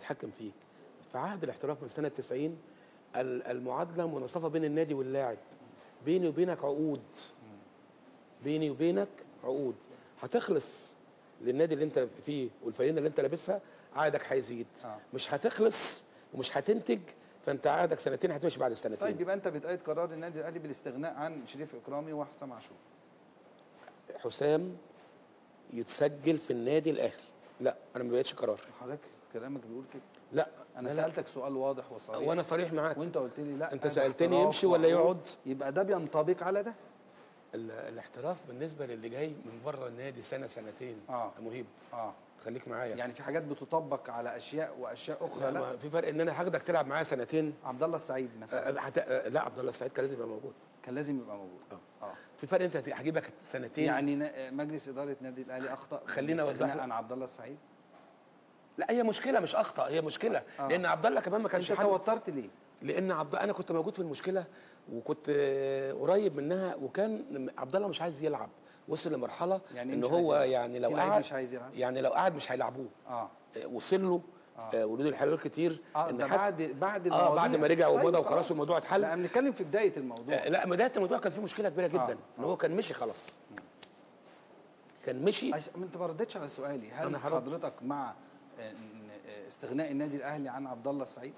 بيتحكم فيك في عهد الاحتراف من سنه 90 ال- المعادله مناصفه بين النادي واللاعب بيني وبينك عقود بيني وبينك عقود هتخلص للنادي اللي انت فيه والفريق اللي انت لابسها عقدك هيزيد آه. مش هتخلص ومش هتنتج فانت عقدك سنتين هتمشي بعد السنتين طيب يبقى انت بتأيد قرار النادي الاهلي بالاستغناء عن شريف اكرامي وحسام عاشور حسام يتسجل في النادي الاهلي لا انا ما بقتش قرار حضرتك كلامك بيقول كده لا انا لا، لا. سالتك سؤال واضح وصريح وانا صريح معاك وانت قلت لي لا أنت هذا سألتني احتراف يمشي ولا وعقود. يقعد؟ يبقى ده بينطبق على ده ال- الاحتراف بالنسبه للي جاي من بره النادي سنه سنتين آه. مهيب اه خليك معايا يعني في حاجات بتطبق على اشياء واشياء اخرى لا, لا, ما في فرق ان انا هاخدك تلعب معايا سنتين عبد الله السعيد مثلا أه، هت... أه، لا عبد الله السعيد كان لازم يبقى موجود كان لازم يبقى موجود اه اه في فرق انت هت- هجيبك سنتين يعني نا- مجلس اداره نادي الاهلي اخطا خليني أوضح بالاستغناء لك. عن عبد الله السعيد لا هي مشكله مش اخطا هي مشكله آه. لان عبد الله كمان ما كانش انت حل توترت ليه؟ لان عبد انا كنت موجود في المشكله وكنت آه، قريب منها وكان عبد الله مش عايز يلعب وصل لمرحله يعني ان مش هو عايز يلعب؟ يعني لو في لعيب قعد مش عايز يلعب؟ يعني لو قعد مش هيلعبوه اه آه، وصل له آه. ولود الحلال كتير اه ده حتى- بعد بعد اه بعد المواضيع. ما رجع ومضى طيب وخلاص خلاص. والموضوع اتحل لا بنتكلم في بدايه الموضوع آه، لا بدايه الموضوع كان فيه مشكله كبيره جدا آه. ان هو كان مشي خلاص كان مشي عايز- ما انت ما ردتش على سؤالي هل أنا هرد. حضرتك مع آه، إن- آه، استغناء النادي الاهلي عن عبد الله السعيد؟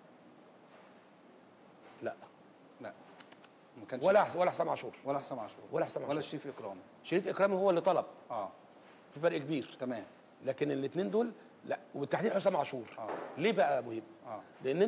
لا لا ما كانش ولا حس- ولا حسام عاشور ولا حسام عاشور ولا حسام ولا عاشور. شريف اكرامي شريف اكرامي هو اللي طلب اه في فرق كبير تمام لكن الاثنين دول لا وبالتحديد حسام عاشور آه. ليه بقى يا ابو هيب اه لان